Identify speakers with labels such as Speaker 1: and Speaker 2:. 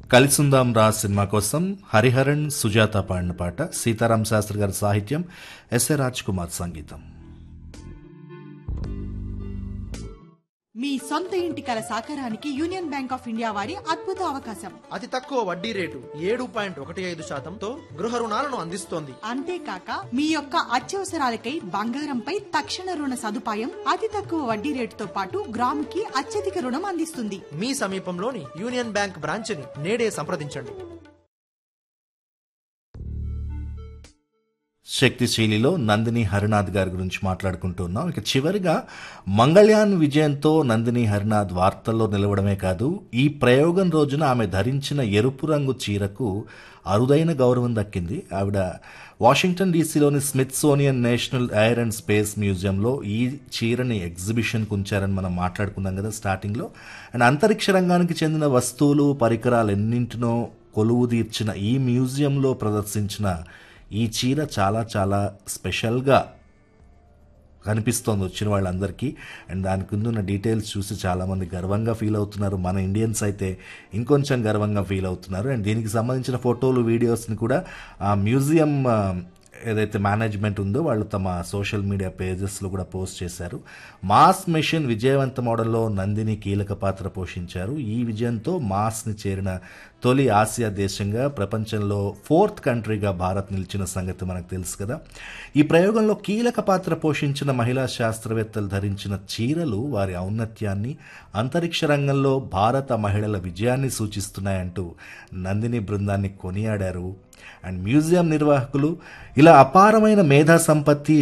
Speaker 1: కలిసుందాం రా సినిమా కోసం హరిహరన్ సుజాత పాడిన పాట సీతారాం శాస్త్రి గారి సాహిత్యం ఎస్ఏ రాజ్ కుమార్ సంగీతం
Speaker 2: మీ సొంత ఇంటి కల సాకారానికి యూనియన్ బ్యాంక్ ఆఫ్ ఇండియా వారి అద్భుత అవకాశం
Speaker 3: అతి తక్కువ వడ్డీ రేటు ఏడు పాయింట్ ఒకటి ఐదు శాతంతో గృహ రుణాలను అందిస్తోంది
Speaker 2: అంతేకాక మీ యొక్క అత్యవసరాలకై బంగారంపై తక్షణ రుణ సదుపాయం అతి తక్కువ వడ్డీ రేటుతో పాటు గ్రాముకి అత్యధిక రుణం అందిస్తుంది
Speaker 3: మీ సమీపంలోని యూనియన్ బ్యాంక్ బ్రాంచ్ని నేడే సంప్రదించండి
Speaker 1: శక్తిశీలిలో నందిని హరినాథ్ గారి గురించి మాట్లాడుకుంటున్నాం ఇక చివరిగా మంగళయాన్ విజయంతో నందిని హరినాథ్ వార్తల్లో నిలవడమే కాదు ఈ ప్రయోగం రోజున ఆమె ధరించిన ఎరుపు రంగు చీరకు అరుదైన గౌరవం దక్కింది ఆవిడ వాషింగ్టన్ డీసీలోని Smithsonian National Air and Space మ్యూజియంలో ఈ చీరని ఎగ్జిబిషన్కి ఉంచారని మనం మాట్లాడుకున్నాం కదా స్టార్టింగ్లో అండ్ అంతరిక్ష రంగానికి చెందిన వస్తువులు పరికరాలు ఎన్నింటినో కొలువు తీర్చిన ఈ మ్యూజియంలో ప్రదర్శించిన ఈ చీర చాలా చాలా స్పెషల్గా కనిపిస్తోంది వచ్చిన వాళ్ళందరికీ అండ్ దాని కింద ఉన్న డీటెయిల్స్ చూసి చాలామంది గర్వంగా ఫీల్ అవుతున్నారు మన ఇండియన్స్ అయితే ఇంకొంచెం గర్వంగా ఫీల్ అవుతున్నారు అండ్ దీనికి సంబంధించిన ఫోటోలు వీడియోస్ని కూడా ఆ మ్యూజియం ఆ, ఏదైతే మేనేజ్మెంట్ ఉందో వాళ్ళు తమ సోషల్ మీడియా పేజెస్లో కూడా పోస్ట్ చేశారు మాస్ మిషన్ విజయవంత మోడల్లో నందిని కీలక పాత్ర పోషించారు ఈ విజయంతో మాస్ని చేరిన తొలి ఆసియా దేశంగా ప్రపంచంలో ఫోర్త్ కంట్రీగా భారత్ నిలిచిన సంగతి మనకు తెలుసు కదా ఈ ప్రయోగంలో కీలక పాత్ర పోషించిన మహిళా శాస్త్రవేత్తలు ధరించిన చీరలు వారి ఔన్నత్యాన్ని అంతరిక్ష రంగంలో భారత మహిళల విజయాన్ని సూచిస్తున్నాయంటూ నందిని బృందాన్ని కొనియాడారు అండ్ మ్యూజియం నిర్వాహకులు ఇలా అపారమైన మేధా సంపత్తి